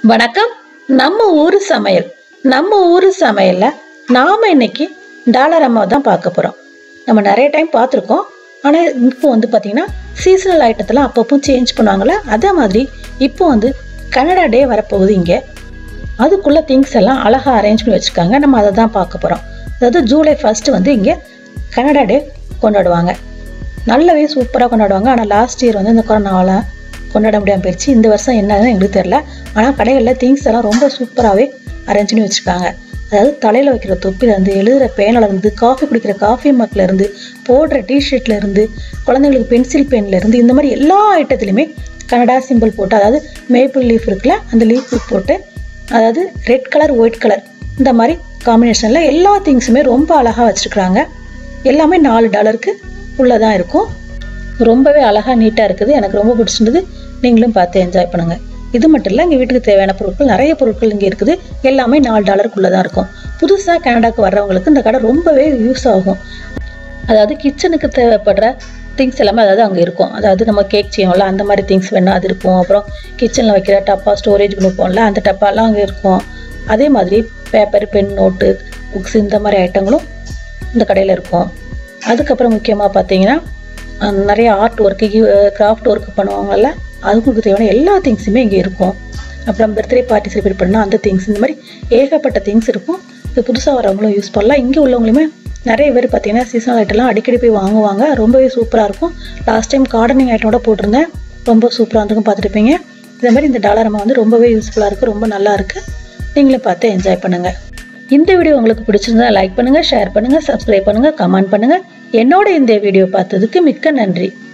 வணக்கம் நம்ம ஊர் சமையல் நம்ம ஊர் சமையல்ல நாம இன்னைக்கு டாலர் அம்மா தான் பார்க்க போறோம் நம்ம நிறைய டைம் பார்த்துருக்கோம் ஆனால் இப்போ வந்து பார்த்தீங்கன்னா சீசனல் ஐட்டத்தெல்லாம் அப்பப்போ சேஞ்ச் பண்ணுவாங்கள்ல அதே மாதிரி இப்போ வந்து கனடா டே வரப்போகுது இங்கே அதுக்குள்ள திங்ஸ் எல்லாம் அழகாக அரேஞ்ச் பண்ணி வச்சுருக்காங்க நம்ம அதை தான் பார்க்க போகிறோம் அதாவது ஜூலை ஃபர்ஸ்ட் வந்து இங்கே கனடா டே கொண்டாடுவாங்க நல்லாவே சூப்பராக கொண்டாடுவாங்க ஆனால் லாஸ்ட் இயர் வந்து இந்த கொரோனாவால் கொண்டாட முடியாமல் போயிடுச்சு இந்த வருஷம் என்னன்னு எங்களுக்கு தெரில ஆனால் கடைகளில் திங்ஸ் எல்லாம் ரொம்ப சூப்பராகவே அரேஞ்ச் பண்ணி வச்சுருக்காங்க அதாவது தலையில் வைக்கிற தொப்பிலேருந்து எழுதுகிற பேனில் இருந்து காஃபி குடிக்கிற காஃபி மக்கில் இருந்து போடுற டிஷர்ட்ல இருந்து குழந்தைங்களுக்கு பென்சில் பென்ல இருந்து இந்த மாதிரி எல்லா ஐட்டத்துலையுமே கனடா சிம்பிள் போட்டு அதாவது மேப்பிள் லீஃப் இருக்குல்ல அந்த லீஃப் போட்டு அதாவது ரெட் கலர் ஒயிட் கலர் இந்த மாதிரி காம்பினேஷனில் எல்லா திங்ஸுமே ரொம்ப அழகாக வச்சுருக்குறாங்க எல்லாமே நாலு டாலருக்கு உள்ளே தான் இருக்கும் ரொம்பவே அழகாக நீட்டாக இருக்குது எனக்கு ரொம்ப பிடிச்சிருந்தது நீங்களும் பார்த்து என்ஜாய் பண்ணுங்கள் இது மட்டும் இல்லை எங்கள் வீட்டுக்கு தேவையான பொருட்கள் நிறைய பொருட்கள் இங்கே இருக்குது எல்லாமே நாலு டாலருக்குள்ளே தான் இருக்கும் புதுசாக கனடாக்கு வர்றவங்களுக்கு இந்த கடை ரொம்பவே யூஸ் ஆகும் அதாவது கிச்சனுக்கு தேவைப்படுற திங்ஸ் எல்லாமே அதாவது அங்கே இருக்கும் அதாவது நம்ம கேக் செய்வோம்ல அந்த மாதிரி திங்ஸ் வேணால் அது இருக்கும் அப்புறம் கிச்சனில் வைக்கிற டப்பா ஸ்டோரேஜ் கொடுப்போம்ல அந்த டப்பாலாம் அங்கே இருக்கும் அதே மாதிரி பேப்பர் பென் நோட்டு புக்ஸ் இந்த மாதிரி ஐட்டங்களும் இந்த கடையில் இருக்கும் அதுக்கப்புறம் முக்கியமாக பார்த்தீங்கன்னா அஹ், நிறைய ஆர்ட் ஒர்க்கு கிராஃப்ட் ஒர்க் பண்ணுவாங்கல்ல அதுக்கு தேவையான எல்லா திங்ஸுமே இங்கே இருக்கும் அப்புறம் பர்த்டே பார்ட்டி செலிப்ரேட் பண்ணால் அந்த திங்ஸ் இந்த மாதிரி ஏகப்பட்ட திங்ஸ் இருக்கும் இது புதுசாக வரவங்களும் யூஸ் பண்ணலாம் இங்கே உள்ளவங்களுமே நிறைய பேர் பார்த்தீங்கன்னா சீசனல் ஐட்டம்லாம் அடிக்கடி போய் வாங்குவாங்க ரொம்பவே சூப்பராக இருக்கும் லாஸ்ட் டைம் கார்டனிங் ஐட்டமோட போட்டிருந்தேன் ரொம்ப சூப்பராக இருந்திருக்கும் பார்த்துருப்பீங்க இதே மாதிரி இந்த டாலர் அம்மா வந்து ரொம்பவே யூஸ்ஃபுல்லாக இருக்குது ரொம்ப நல்லா இருக்குது நீங்களும் பார்த்து என்ஜாய் பண்ணுங்கள் இந்த வீடியோ உங்களுக்கு பிடிச்சிருந்தா லைக் பண்ணுங்கள் ஷேர் பண்ணுங்கள் சப்ஸ்கிரைப் பண்ணுங்கள் கமெண்ட் பண்ணுங்கள் என்னோட இந்த வீடியோ பார்த்ததுக்கு மிக்க நன்றி